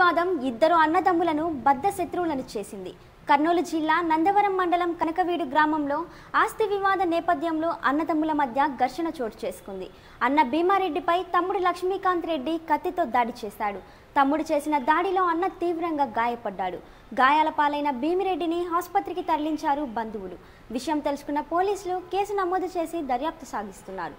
వివాదం ఇద్దరు అన్నదమ్ములను బద్ద శత్రువులను చేసింది కర్నూలు జిల్లా నందవరం మండలం కనకవీడు గ్రామంలో ఆస్తి వివాద నేపథ్యంలో అన్నదమ్ముల మధ్య ఘర్షణ చోటు చేసుకుంది అన్న భీమారెడ్డిపై తమ్ముడు లక్ష్మీకాంత్ రెడ్డి కత్తితో దాడి చేశాడు తమ్ముడు చేసిన దాడిలో అన్న తీవ్రంగా గాయపడ్డాడు గాయాల పాలైన భీమిరెడ్డిని ఆసుపత్రికి తరలించారు బంధువులు విషయం తెలుసుకున్న పోలీసులు కేసు నమోదు చేసి దర్యాప్తు సాగిస్తున్నారు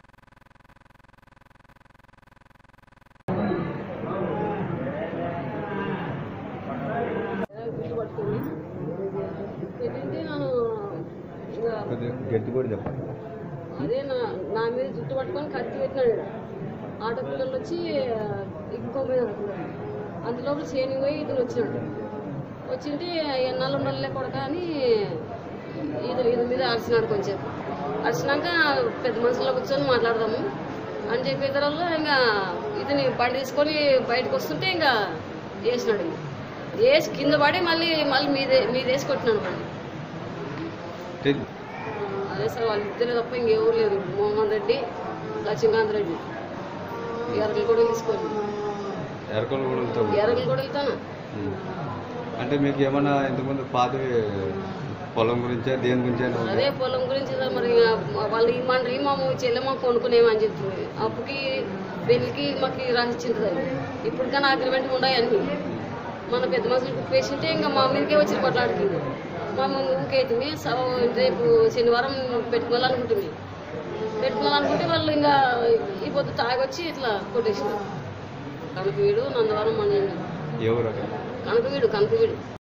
గుర్తు పట్టుకుని పెట్టింది నేను ఇంకా కొద్దిగా గట్టి కూడా చెప్పండి అదే నా నా మీద జుట్టు పట్టుకొని కత్తి పెట్టినాడు ఈడ. ఆటో పిల్లలు వచ్చి ఇంకో మీద అందులోపల చేని పోయి ఇతను వచ్చినాడు వచ్చింటే ఎన్నాళ్ళు ఉండాలే కొడక అని ఇతను ఇతని మీద అరిచినాడు కొంచెం అరిచినాక పెద్ద మనుషుల్లో కూర్చొని మాట్లాడదాము అని చెప్పే తర్వాత ఇంకా ఇతని బండి తీసుకొని బయటకు వస్తుంటే ఇంకా వేసినాడు ఇంకా. వేసి కింద పడి మళ్ళీ మళ్ళీ మీదే మీదేసి కొట్టినాడు మళ్ళీ తెలు- అదే సార్ వాళ్ళు ఇద్దరే తప్ప ఇంకెవరు లేరు మోహన్ రెడ్డి లక్ష్మీకాంత్ రెడ్డి ఎరగలు కూడా తీసుకోండి ఎరకలు కూడా వెళ్తావు ఎరగలు కూడా వెళ్తాను ఉమ్. అంటే మీకు ఏమన్నా ఇంతకుముందు పాత పొలం గురించా దేని గురించా అదే పొలం గురించి సార్ మరి ఇక వాళ్ళు ఇమ్మంటారు మా చెల్లెమ్మ కొనుక్కునేమని చెప్తుంది అప్పుకి పెళ్ళికి మాకు రాసిచ్చింది అది ఇప్పుడు కానీ అగ్రిమెంట్ ఉన్నాయి అన్ని మన పెద్ద మనుషులకు పేషెంటే ఇంకా మా మీదకే వచ్చి కొట్లాడుతుంది మా ముందు ఊకైతుంది రేపు శనివారం పెట్టుకోవాలనుకుంటుంది పెట్టుకోవాలనుకుంటే వాళ్ళు ఇంకా ఈ పొద్దు తాగొచ్చి ఇట్లా కొట్టేసినారు కనకవీడు నందవరం మన ఎవరు అక్కడ కనకవీడు కనకవీడు